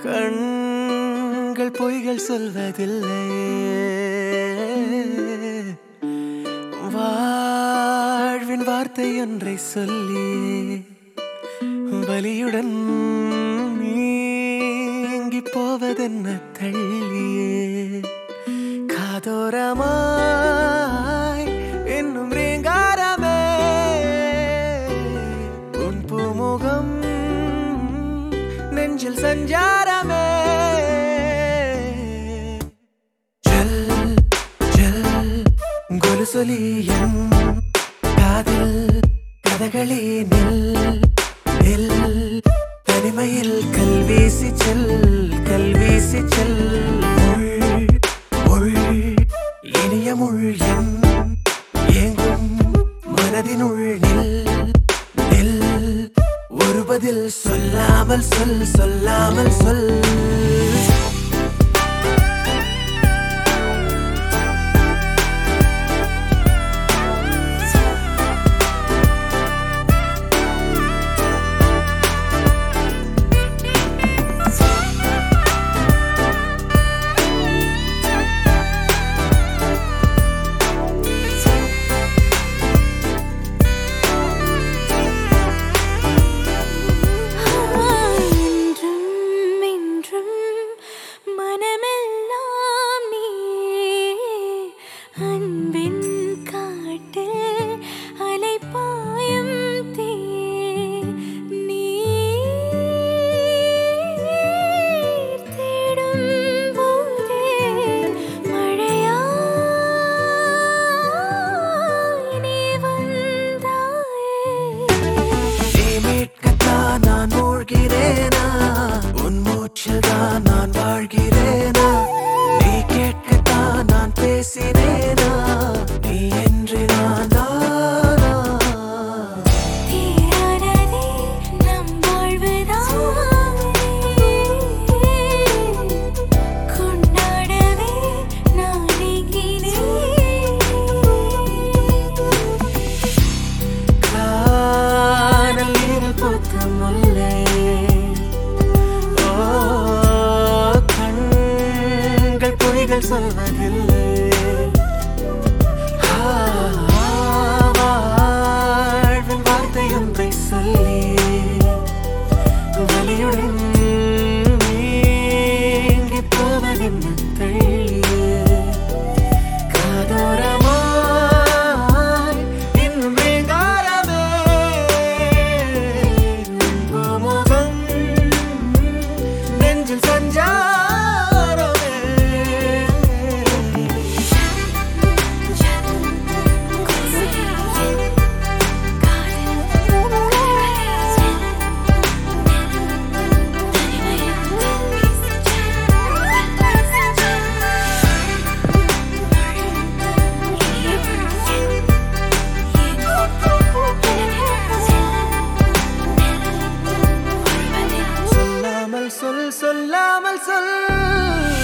கண்கள் பொய்கள் சொல்வதில்லை வாழ்வின் வார்த்தை ஒன்றை சொல்லி வலியுடன் நீங்கி போவதென்ன தள்ளியே காதோரமாய் இன்னும் ரீங்காரமே உன் பூமுகம் நெஞ்சில் சஞ்சாரமே ஜல் ஜல் கொலுசொலி என் காதில் கதகளி நில் நில் தனிமையில் கல்வீசி செல் கல்வீசி செல் முள் முள் இனிய முள் என் ஏங்கும் மனதினுள் நில் நில் ஒரு பதில் சொல்லாமல் சொல் சொல்லாமல் சொல் என்றும் என்றும் மனமெல்லாம் நீ அன்பின் காட்டில் அலைப்பாயும் தீ நீர் தேடும் போதே மழையாய் நீ வந்தாயே நீ மீட்கத்தான் நான் மூழ்கிறேனா உன் மூச்சில் தான் நான் வாழ்கிறேனா நீ கேட்கத்தான் நான் பேசினேனா நீ என்று நான் தானா தீரானதே நம் வாழ்வுதானே கொண்டாடவே நான் எங்கினேன் காதல் நீரில் பூத்த முல்லை ஓ கண்கள் பொய்கள் சொல்வதில்லை ஆ, வாழ்வின் வார்த்தை ஒன்றை சொல்லி வலியுடன் நீங்கி போவதென்ன தள்ளியே காதோரமாய் இன்னும் ரீங்காரமே உன் முகம் நெஞ்சில் சஞ்சாரமே சொல்லாமல் சொல் சொல்லாமல் சொல்